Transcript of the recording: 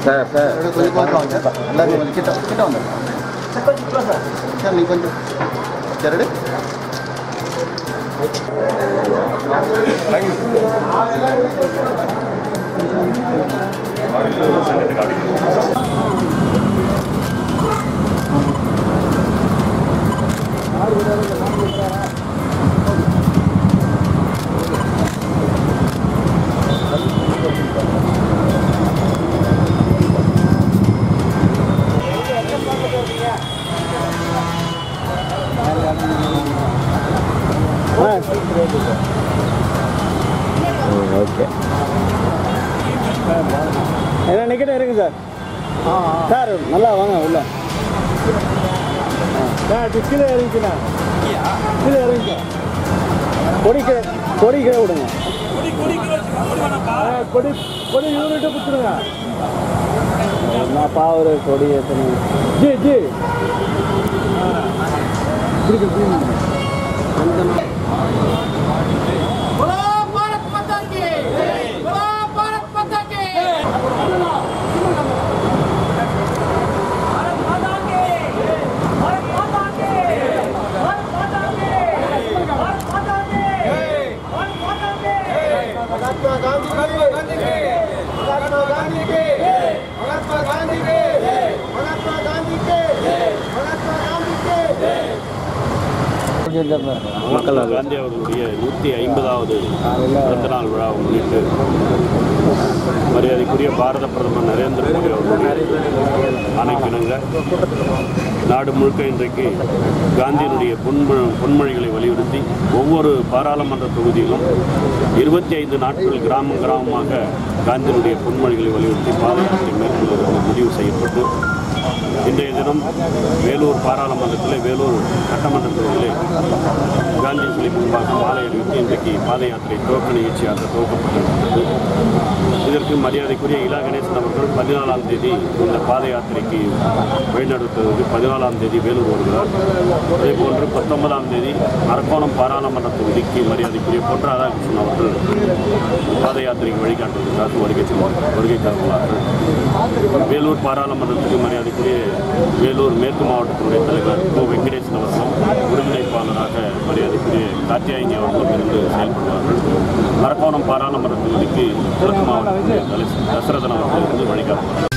Sir sir கொஞ்சம் கொஞ்சம் வாங்க எல்லாரும் கொஞ்சம் கிட்ட கிட்ட வாங்க சார் நீ கொஞ்சம் சரி ரெடி? ஓகே என்ன நிக்கிட்ட இருக்கு சார் சார் நல்லா வாங்க உள்ள சார் கீழே இறங்கிச்சுண்ணா கீழே இறங்கிச்சு கொடி கீழே கொடி கீழே விடுங்க ஆ, கொடி கொடி யூனிட்டு கொடுத்துருங்க நான் பாவரு கொடி ஏற்றணும் ஜி ஜி மகாத்மா காந்தி அவர்களுடைய நூற்றி ஐம்பதாவது பிறந்த நாள் விழாவை முன்னிட்டு மரியாதைக்குரிய பாரத பிரதமர் நரேந்திர மோடி அவர்களுடைய ஆணைக்கிணங்க நாடு முழுக்க இன்றைக்கு காந்தியினுடைய பொன்மொ பொன்மொழிகளை வலியுறுத்தி ஒவ்வொரு பாராளுமன்ற தொகுதியிலும் இருபத்தி ஐந்து நாட்கள் கிராமம் கிராமமாக காந்தியினுடைய பொன்மொழிகளை வலியுறுத்தி பாதயாத்திரை மேற்கொள்வதற்கு முடிவு செய்யப்பட்டு இன்றைய தினம் வேலூர் பாராளுமன்றத்திலே வேலூர் சட்டமன்ற தொகுதியிலே காந்தி சிலை முன்பாக மாலை அணிவித்து இன்றைக்கு பாத யாத்திரை துவக்க நிகழ்ச்சியாக துவக்கப்பட்டிருக்கிறது இதற்கு மரியாதைக்குரிய இலா கணேசன் அவர்கள் பதினாலாம் தேதி இந்த பாத யாத்திரைக்கு வழிநடத்துவதற்கு பதினாலாம் தேதி வேலூர் வருகிறார் அதே போன்று பத்தொன்பதாம் தேதி அரக்கோணம் பாராளுமன்ற தொகுதிக்கு மரியாதைக்குரிய பொன் ராதாகிருஷ்ணன் அவர்கள் பாத யாத்திரைக்கு வழிகாட்டுவதற்காக வருகை செல்வார் வருகை தருவார்கள் வேலூர் பாராளுமன்றத்துக்கு மரியாதைக்குரிய வேலூர் மேற்கு மாவட்டத்தினுடைய தலைவர் கோ வெங்கடேசன் அவர்களும் ஒருங்கிணைப்பாளராக மரியாதைக்குரிய காத்தியாயினி அவர்களும் இருந்து செயல்படுவார்கள் மரக்கோணம் பாராளுமன்ற தொகுதிக்கு கிழக்கு மாவட்டத்தினுடைய தலைவர் தசரதன் அவர்கள் இருந்து வழிகாட்டுவார்